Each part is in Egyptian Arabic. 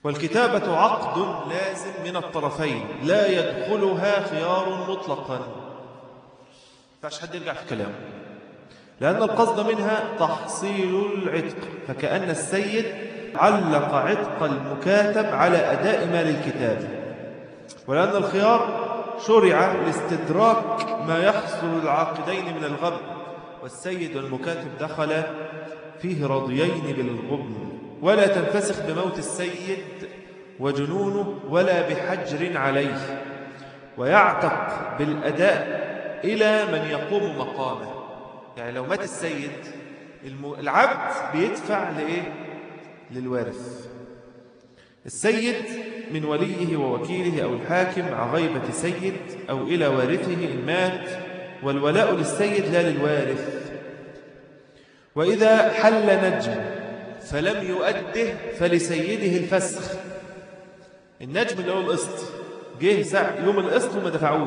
والكتابة عقد لازم من الطرفين لا يدخلها خيار مطلقا فاش حد يرجع في كلامه لأن القصد منها تحصيل العتق فكأن السيد علق عتق المكاتب على أداء مال الكتاب ولأن الخيار شرع لاستدراك ما يحصل العاقدين من الغب والسيد والمكاتب دخل فيه راضيين بالغبن ولا تنفسخ بموت السيد وجنونه ولا بحجر عليه ويعتق بالأداء إلى من يقوم مقامه يعني لو مات السيد العبد بيدفع لإيه؟ للوارث السيد من وليه ووكيله أو الحاكم عن غيبة سيد أو إلى وارثه إن مات والولاء للسيد لا للوارث وإذا حل نجم فلم يؤده فلسيده الفسخ النجم اللي هو القسط جه ساعة يوم القسط وما دفعوش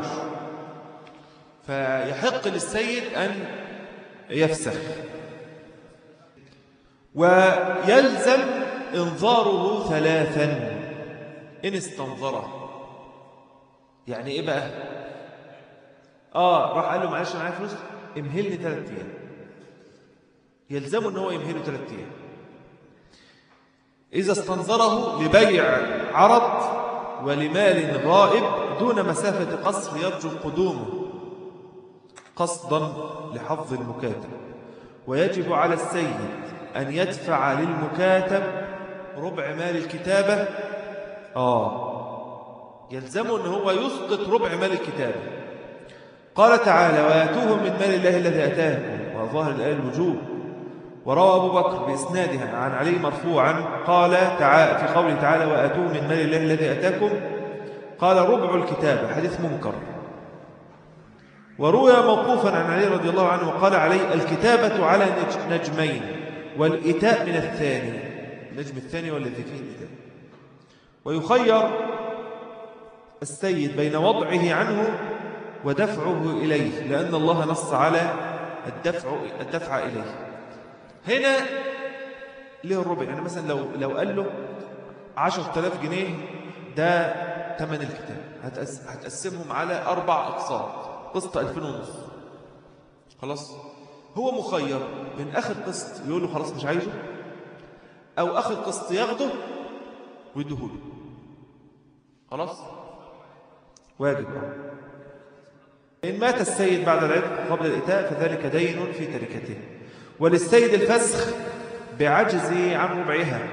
فيحق للسيد أن يفسخ ويلزم انظاره ثلاثا إن استنظره يعني إيه بقى آه راح قال له معلش معايا فلوس امهلني ثلاث أيام يلزمه ان هو يمهله ثلاث أيام إذا استنظره لبيع عرض ولمال غائب دون مسافة قصر يرجو قدومه قصدا لحظ المكاتب ويجب على السيد أن يدفع للمكاتب ربع مال الكتابة آه يلزمه أن هو يسقط ربع مال الكتابة قال تعالى ويأتوهم من مال الله الذي أتاكم وظاهر الآية الوجوب وروى أبو بكر بإسنادها عن علي مرفوعا قال تعالى في قوله تعالى وأتوهم من مال الله الذي أتاكم قال ربع الكتابة حديث منكر وروي موقوفا عن علي رضي الله عنه وقال علي الكتابة على نجمين والإتاء من الثاني النجم الثاني والذي فيه الإتاء ويخير السيد بين وضعه عنه ودفعه إليه لأن الله نص على الدفع, الدفع إليه هنا له الربع يعني مثلا لو, لو قال له عشرة آلاف جنيه ده ثمن الكتاب هتقسمهم على أربع أقساط قسط ألفين ونص خلاص هو مخير من آخر قسط يقول له خلاص مش عايزه أو آخر قسط ياخده ويدهوله خلاص واجب إن مات السيد بعد العتق قبل الإتاء فذلك دين في تركته وللسيد الفسخ بعجزه عن ربعها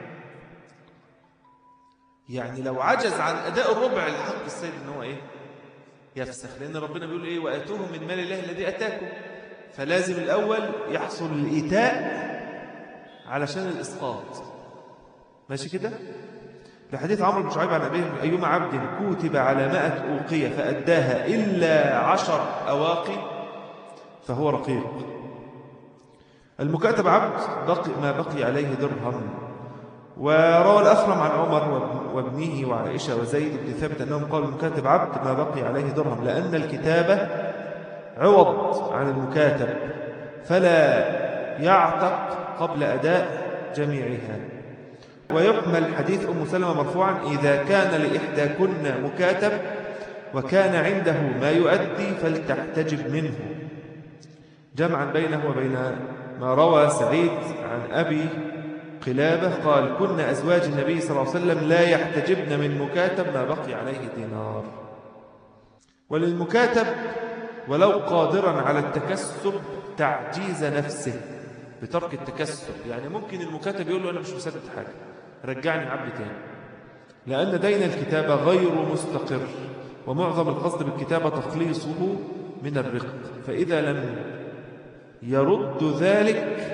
يعني لو عجز عن أداء الربع لحق السيد إن هو إيه يفسخ لأن ربنا بيقول إيه وأتوهم من مال الله الذي أتاكم فلازم الأول يحصل الإيتاء علشان الإسقاط ماشي كده لحديث عمرو بن شعيب عن أبيه أيما عبد كتب على مائة أوقية فأداها إلا عشر أواقي فهو رقيق المكاتب عبد بقي ما بقي عليه درهم وروى الأخرم عن عمر وابنه وعائشة وزيد بن ثابت أنهم قالوا المكاتب عبد ما بقي عليه درهم لأن الكتابة عوض عن المكاتب فلا يعتق قبل أداء جميعها ويحمل حديث أم سلمة مرفوعا إذا كان لإحداكن مكاتب وكان عنده ما يؤدي فلتحتجب منه جمعا بينه وبين ما روى سعيد عن أبي قلابة قال كنا أزواج النبي صلى الله عليه وسلم لا يحتجبن من مكاتب ما بقي عليه دينار وللمكاتب ولو قادرا على التكسب تعجيز نفسه بترك التكسب يعني ممكن المكاتب يقول له أنا مش مسدد حاجة رجعني عبد تاني لأن دين الكتابة غير مستقر ومعظم القصد بالكتابة تخليصه من الرق فإذا لم يرد ذلك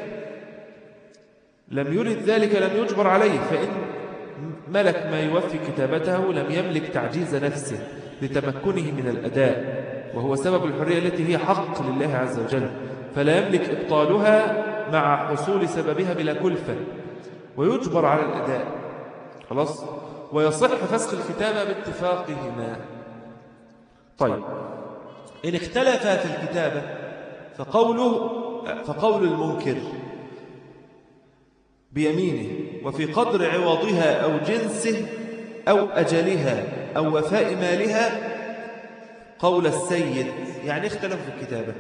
لم يرد ذلك لم يجبر عليه فإن ملك ما يوفي كتابته لم يملك تعجيز نفسه لتمكنه من الأداء وهو سبب الحرية التي هي حق لله عز وجل فلا يملك إبطالها مع حصول سببها بلا كلفة ويجبر على الأداء خلاص ويصح فسخ الكتابة باتفاقهما طيب إن اختلفا في الكتابة فقوله فقول المنكر بيمينه وفي قدر عوضها أو جنسه أو أجلها أو وفاء مالها قول السيد يعني اختلف في الكتابة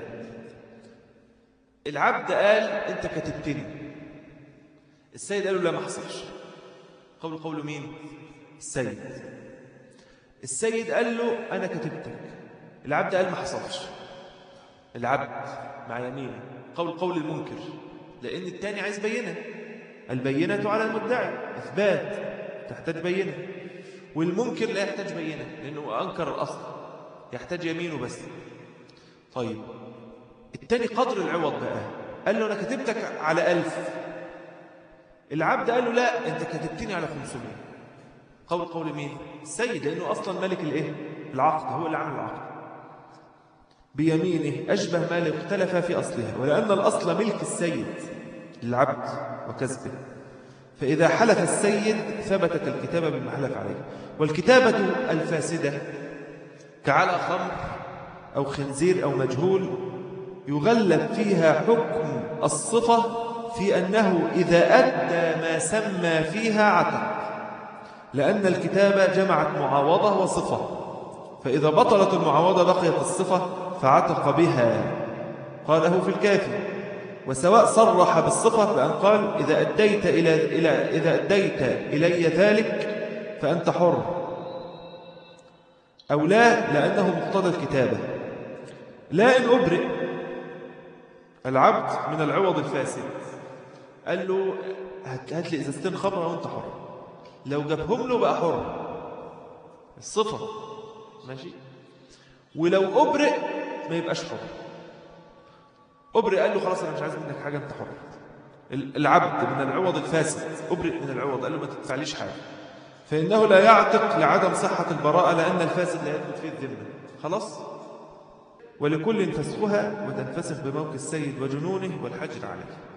العبد قال أنت كتبتني السيد قال له لا ما حصلش قول قول مين السيد السيد قال له أنا كتبتك العبد قال ما حصلش العبد مع يمينه قول قول المنكر لأن الثاني عايز بينة البينة على المدعي إثبات تحتاج بينة والمنكر لا يحتاج بينة لأنه أنكر الأصل يحتاج يمينه بس طيب الثاني قدر العوض بقى قال له أنا كتبتك على ألف العبد قال له لا أنت كتبتني على 500 قول قول مين السيد لأنه أصلا ملك الإيه العقد هو اللي عمل العقد بيمينه أشبه ما لو اختلف في أصلها ولأن الأصل ملك السيد للعبد وكسبه فإذا حلف السيد ثبتت الكتابة بما حلف عليه والكتابة الفاسدة كعلى خمر أو خنزير أو مجهول يغلب فيها حكم الصفة في أنه إذا أدى ما سمى فيها عتق لأن الكتابة جمعت معاوضة وصفة فإذا بطلت المعاوضة بقيت الصفة فعتق بها قاله في الكافي وسواء صرح بالصفة بأن قال إذا أديت, إلى إلى إذا أديت إلي ذلك فأنت حر أو لا لأنه مقتضى الكتابة لا إن أبرئ العبد من العوض الفاسد قال له هات لي إزازتين خمرة وأنت حر لو جابهم له بقى حر الصفة ماشي ولو أبرئ ما يبقاش حر أبرئ قال له خلاص أنا مش عايز منك حاجة أنت حر العبد من العوض الفاسد أبرئ من العوض قال له ما تدفعليش حاجة فإنه لا يعتق لعدم صحة البراءة لأن الفاسد لا يثبت فيه الذمة خلاص ولكل فسخها وتنفسخ بموت السيد وجنونه والحجر عليه